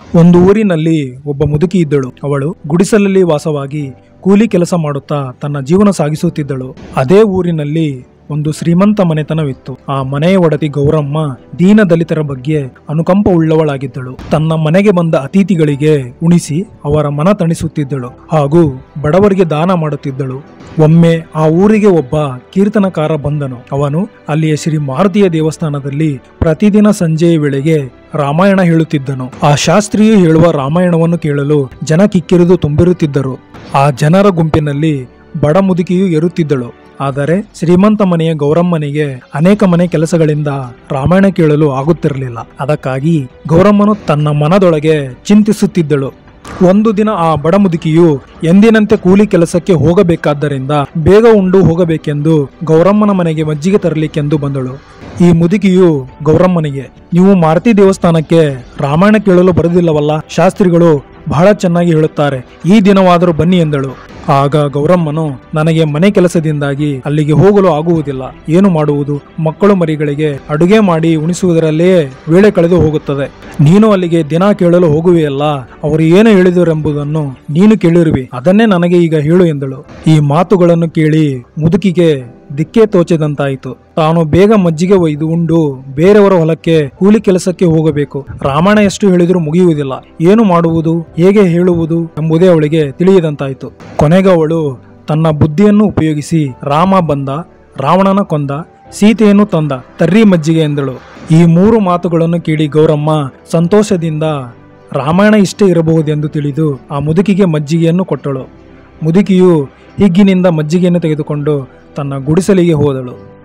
ಒಂದು ಊರಿನಲ್ಲಿ ಒಬ್ಬ ಮುದುಕಿ ಇದ್ದಳು ಅವಳು ಗುಡಿಸಲಲ್ಲಿ ವಾಸವಾಗಿ ಕೂಲಿ ಕೆಲಸ ಮಾಡುತ್ತಾ ತನ್ನ ಜೀವನ ಸಾಗಿಸುತ್ತಿದ್ದಳು ಅದೇ ಊರಿನಲ್ಲಿ ಒಂದು ಶ್ರೀಮಂತ ಮನೆತನವಿತ್ತು ಆ ಮನೆಯ ಒಡತಿ ಗೌರಮ್ಮ ದೀನ ದಲಿತರ ಬಗ್ಗೆ ಅನುಕಂಪ ಉಳ್ಳವಳಾಗಿದ್ದಳು ತನ್ನ ಮನೆಗೆ ಬಂದ ಅತಿಥಿಗಳಿಗೆ ಉಣಿಸಿ ಅವರ ಮನ ತಣಿಸುತ್ತಿದ್ದಳು ಹಾಗೂ ಬಡವರಿಗೆ ದಾನ ಮಾಡುತ್ತಿದ್ದಳು ಒಮ್ಮೆ ಆ ಊರಿಗೆ ಒಬ್ಬ ಕೀರ್ತನಕಾರ ಬಂದನು ಅವನು ಅಲ್ಲಿಯ ಶ್ರೀ ಮಾರುತಿಯ ದೇವಸ್ಥಾನದಲ್ಲಿ ಪ್ರತಿದಿನ ಸಂಜೆಯ ವೇಳೆಗೆ ರಾಮಾಯಣ ಹೇಳುತ್ತಿದ್ದನು ಆ ಶಾಸ್ತ್ರಿಯು ಹೇಳುವ ರಾಮಾಯಣವನ್ನು ಕೇಳಲು ಜನ ಕಿಕ್ಕಿರಿದು ತುಂಬಿರುತ್ತಿದ್ದರು ಆ ಜನರ ಗುಂಪಿನಲ್ಲಿ ಬಡ ಮುದುಕಿಯು ಏರುತ್ತಿದ್ದಳು ಆದರೆ ಶ್ರೀಮಂತ ಮನೆಯ ಗೌರಮ್ಮನಿಗೆ ಅನೇಕ ಮನೆ ಕೆಲಸಗಳಿಂದ ರಾಮಾಯಣ ಕೇಳಲು ಆಗುತ್ತಿರಲಿಲ್ಲ ಅದಕ್ಕಾಗಿ ಗೌರಮ್ಮನು ತನ್ನ ಮನದೊಳಗೆ ಚಿಂತಿಸುತ್ತಿದ್ದಳು ಒಂದು ದಿನ ಆ ಬಡ ಮುದುಕಿಯು ಎಂದಿನಂತೆ ಕೂಲಿ ಕೆಲಸಕ್ಕೆ ಹೋಗಬೇಕಾದ್ದರಿಂದ ಬೇಗ ಉಂಡು ಹೋಗಬೇಕೆಂದು ಗೌರಮ್ಮನ ಮನೆಗೆ ಮಜ್ಜಿಗೆ ತರಲಿಕ್ಕೆಂದು ಬಂದಳು ಈ ಮುದುಕಿಯು ಗೌರಮ್ಮನಿಗೆ ನೀವು ಮಾರುತಿ ದೇವಸ್ಥಾನಕ್ಕೆ ರಾಮಾಯಣ ಕೇಳಲು ಬರುವುದಿಲ್ಲವಲ್ಲ ಶಾಸ್ತ್ರಿಗಳು ಬಹಳ ಚೆನ್ನಾಗಿ ಹೇಳುತ್ತಾರೆ ಈ ದಿನವಾದರೂ ಬನ್ನಿ ಎಂದಳು ಆಗ ಗೌರಮ್ಮನು ನನಗೆ ಮನೆ ಕೆಲಸದಿಂದಾಗಿ ಅಲ್ಲಿಗೆ ಹೋಗಲು ಆಗುವುದಿಲ್ಲ ಏನು ಮಾಡುವುದು ಮಕ್ಕಳು ಮರಿಗಳಿಗೆ ಅಡುಗೆ ಮಾಡಿ ಉಣಿಸುವುದರಲ್ಲೇ ವೇಳೆ ಕಳೆದು ಹೋಗುತ್ತದೆ ನೀನು ಅಲ್ಲಿಗೆ ದಿನ ಕೇಳಲು ಹೋಗುವೆಯಲ್ಲ ಅವರು ಏನು ಹೇಳಿದರೆಂಬುದನ್ನು ನೀನು ಕೇಳಿರುವಿ ಅದನ್ನೇ ನನಗೆ ಈಗ ಹೇಳು ಎಂದಳು ಈ ಮಾತುಗಳನ್ನು ಕೇಳಿ ಮುದುಕಿಗೆ ದಿಕ್ಕೇ ತೋಚದಂತಾಯಿತು ತಾನು ಬೇಗ ಮಜ್ಜಿಗೆ ಒಯ್ದು ಉಂಡು ಬೇರೆಯವರ ಹೊಲಕ್ಕೆ ಕೂಲಿ ಕೆಲಸಕ್ಕೆ ಹೋಗಬೇಕು ರಾಮಾಯಣ ಎಷ್ಟು ಹೇಳಿದರೂ ಮುಗಿಯುವುದಿಲ್ಲ ಏನು ಮಾಡುವುದು ಹೇಗೆ ಹೇಳುವುದು ಎಂಬುದೇ ಅವಳಿಗೆ ತಿಳಿಯದಂತಾಯಿತು ಕೊನೆಗೆ ಅವಳು ತನ್ನ ಬುದ್ಧಿಯನ್ನು ಉಪಯೋಗಿಸಿ ರಾಮ ಬಂದ ರಾವಣನ ಕೊಂದ ಸೀತೆಯನ್ನು ತಂದ ತರ್ರಿ ಮಜ್ಜಿಗೆ ಎಂದಳು ಈ ಮೂರು ಮಾತುಗಳನ್ನು ಕೇಳಿ ಗೌರಮ್ಮ ಸಂತೋಷದಿಂದ ರಾಮಾಯಣ ಇಷ್ಟೇ ಇರಬಹುದೆಂದು ತಿಳಿದು ಆ ಮುದುಕಿಗೆ ಮಜ್ಜಿಗೆಯನ್ನು ಕೊಟ್ಟಳು ಮುದುಕಿಯು ಹಿಗ್ಗಿನಿಂದ ಮಜ್ಜಿಗೆಯನ್ನು ತೆಗೆದುಕೊಂಡು ತನ್ನ ಗುಡಿಸಲಿಗೆ ಹೋದಳು